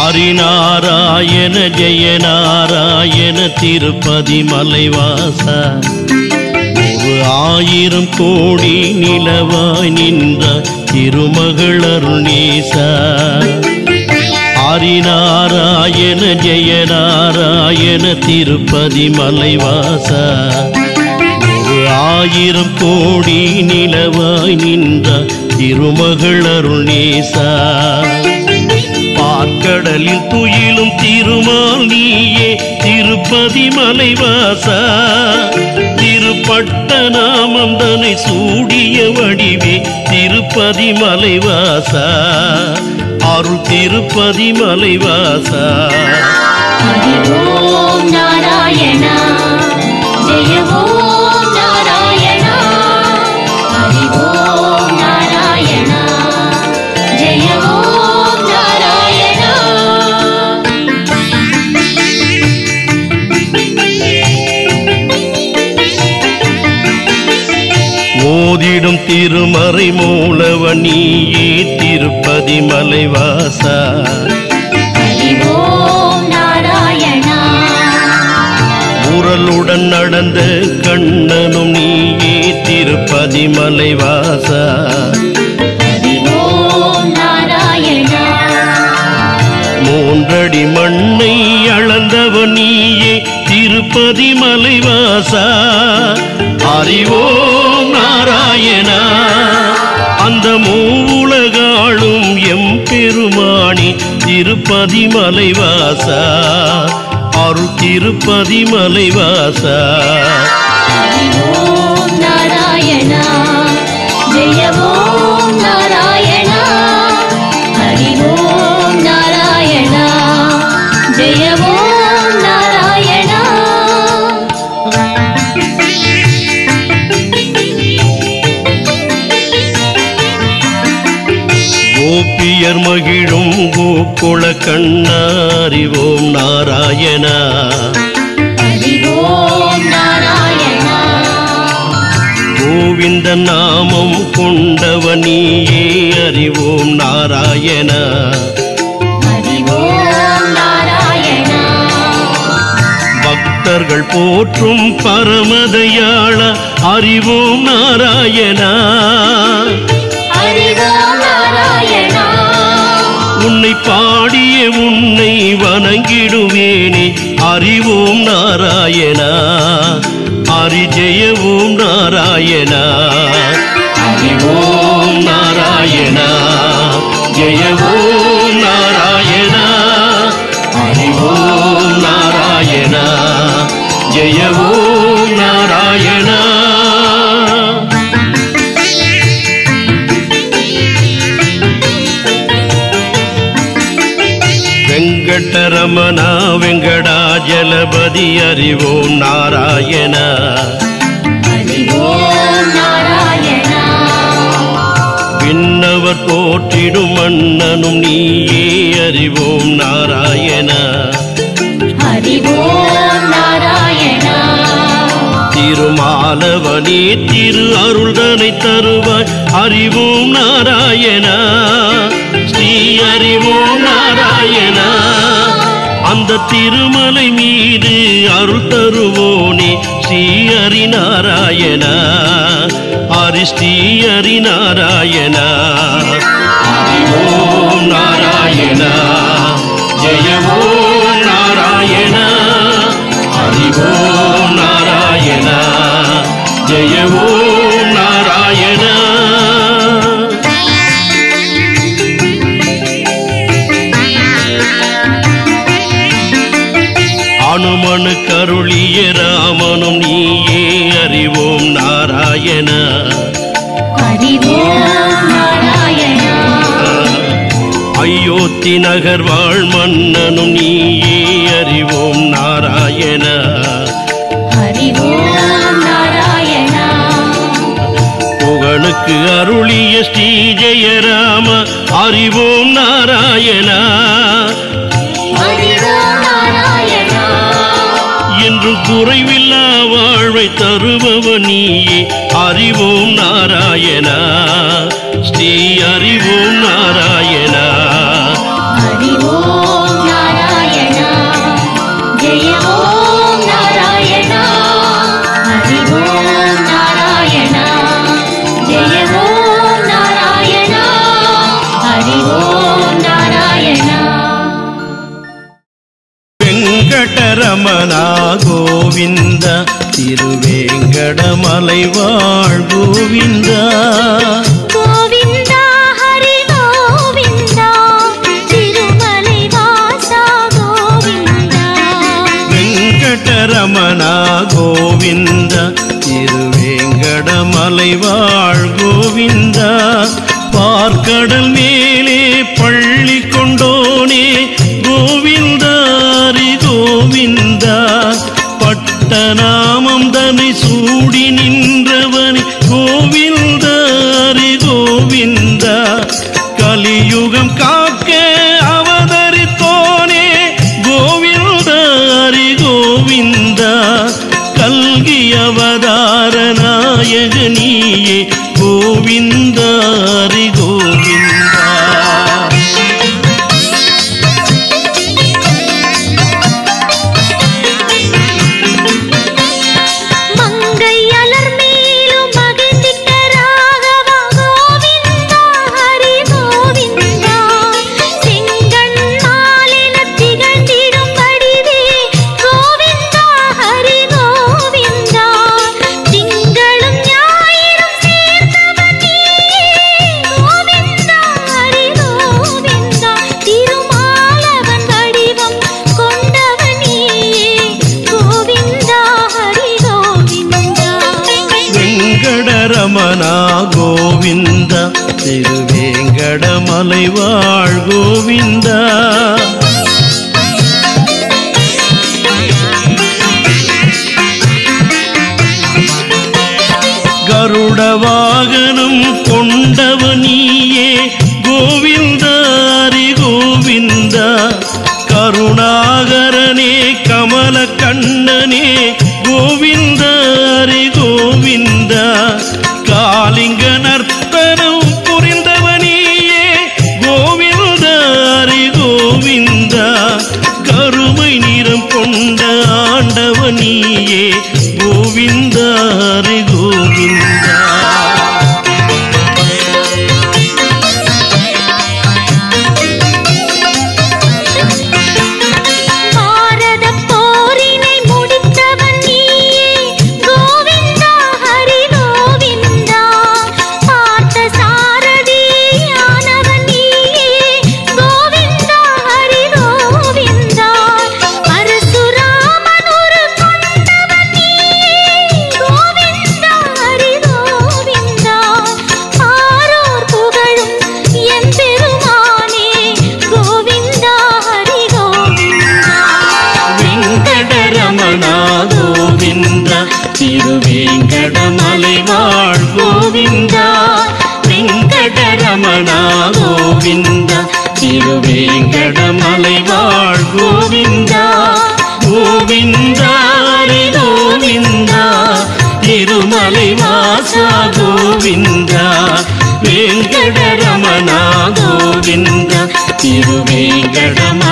ஹரிநாராயண ஜெயநாராயண திருப்பதி மலைவாசா ஒரு ஆயிரம் கோடி நிலவாய் நின்ற திருமகள் அருணேசா ஹரிநாராயண ஜெயநாராயண திருப்பதி மலைவாசா ஒரு ஆயிரம் கோடி நிலவாய் நின்ற திருமகள் அருணேசா பார்க்கடலில் துயிலும் திருமால் நீயே திருப்பதி மலைவாசா திருப்பட்ட நாமந்தனை சூடிய வடிவே திருப்பதி மலைவாசா அருள் திருப்பதி மலைவாசா ஹரி ஓம் நாராயணா ஜெய ஓம் நாராயணா ஹரி ஓம் நாராயணா ஜெய ஓம் நாராயணா ஓதிடும் திருமறை மூலவனியே திருப்பதி மலைவாசா ஹரி ஓம் நாராயணா உரலுடன் நடந்த கண்ணனும் நீயே திருப்பதி மலைவாசா ஹரி ஓம் நாராயணா மூன்றடி மண்ணை அளந்தவன் நீயே திருப்பதி மலைவாசா அறிவோம் நாராயணா அந்த மூவுலகாளும் எம் பெருமானி திருப்பதி மலைவாசா அருள் திருப்பதி மலைவாசா ஹரி ஓம் நாராயணா ஜெய ஓம் நாராயணா ஹரி ஓம் நாராயணா ஜெய ஓம் நாராயணா கோபியர் மகிழும் கோகுல கண்ணாரிவோம் நாராயணா ஹரி ஓம் நாராயணா கோவிந்த நாமம் கொண்டவனியே அறிவோம் நாராயணா ஹரி ஓம் நாராயணா பக்தர்கள் போற்றும் பரமதையாள அறிவோம் நாராயணா ஹரி ஓம் நாராயணா உன்னை பாடிய உன்னை வணங்கிடுவேனே அறிவோம் நாராயணா அரிஜெயவோம் நாராயணா ஹரி ஓம் நாராயணா ஜெயவோம் நாராயணா ஹரி ஓம் நாராயணா ஜெயவோம் நாராயணா வெங்கடரமணா வெங்கடாஜலபதி அறிவோம் நாராயணா ஹரி ஓம் நாராயணா விண்ணவர் போற்றிடும் மன்னனும் நீயே அறிவோம் நாராயணா ஹரி ஓம் நாராயணா திருமாலவனே திரு அருள்தனை தருவாய் அறிவோம் நாராயணா ஸ்ரீ அறிவோம் நாராயணா அந்த திருமலை மீது அருள் தருவோனே ஸ்ரீ ஹரி நாராயணா ஹரி ஸ்ரீ ஹரி நாராயணா ஹரி ஓம் நாராயணா ஜெய ஓம் நாராயணா ஹரி ஓம் நாராயணா ஜெய ஓம் நாராயணா அனுமனு கருளிய ராமனும் நீயே அறிவோம் நாராயணா ஹரி ஓம் நாராயணா அயோத்தி நகர் வாழ் மன்னனும் நீயே அறிவோம் நாராயணா ஹரி ஓம் நாராயணா புகனுக்கு அருளிய ஸ்ரீ ஜெயராம அறிவோம் நாராயணா ஹரி ஓம் நாராயணா என்றும் குறைவில்லா வாழ்வை தருபவ நீயே அறிவோம் நாராயணா ஸ்ரீ அறிவோம் நாராயணா ஹரி ஓம் வெங்கடரமணா கோவிந்த திருவேங்கடமலை வாழ் கோவிந்தா கோவிந்தா ஹரி கோவிந்தா திருமலை வாசா கோவிந்தா வெங்கடரமணா கோவிந்த திருவேங்கடமலை வாழ் கோவிந்தா பார்க்கடல் மேலே பள்ளி கொண்டோனே கோவிந்தாரி கோவிந்தா பட்டநாமம் தன்னை சூடி நின்றவனே கோவிந்தாரி கோவிந்தா கலியுகம் காக்க அவதரித்தோனே கோவிந்தாரி கோவிந்தா கல்கி அவதார நாயக நீயே கோவிந்தாரி கோவிந்தா மங்கை அலர் மேலும் மகிழ்ந்திட்ட ராகவா கோவிந்தா ஹரி கோவிந்தா செங்கண் மாலின திகழ்ந்திடும் வடிவே கோவிந்தா ஹரி கோவிந்தா திங்களும் ஞாயிறும் சேர்ந்தவன் நீயே கோவிந்தா ஹரி கோவிந்தா திருமாலவன் வடிவம் கொண்டவன் நீயே கோவிந்தா ஹரி கோவிந்தா வெங்கடரமணா கோவிந்தா திருவேங்கடமலை வாழ் கோவிந்தா கருட வாகனம் கொண்டவ நீயே கோவிந்தாரி கோவிந்தா கருணாகரனே கமல கண்ணனே கோவிந்தாரி கோவிந்தா காலிங்க நர்த்தனம் புரிந்தவனியே கோவிந்தாரி கோவிந்தா கருமை நிறம் கொண்ட ஆண்டவனியே கோவிந்தாரி கோவிந்தா பாரதப் போரினை முடித்தவன் நீயே கோவிந்தா ஹரி கோவிந்தா பார்த்த சாரதியானவன் நீயே கோவிந்தா ஹரி கோவிந்தா பரசுராமன் ஒரு கொண்டவன் நீயே கோவிந்தா ஹரி கோவிந்தா ஆரோர் புகழும் என் பெருமானே கோவிந்தா ஹரி கோவிந்தா வெங்கடரமணா கோவிந்தா திருவேங்கடமலை வாழ் கோவிந்தா வெங்கடரமணா கோவிந்தா திருவேங்கடமலை வாழ் கோவிந்தா கோவிந்தாரி கோவிந்தா திருமலை வாசா கோவிந்தா வெங்கடரமணா கோவிந்தா திருவேங்கடமலை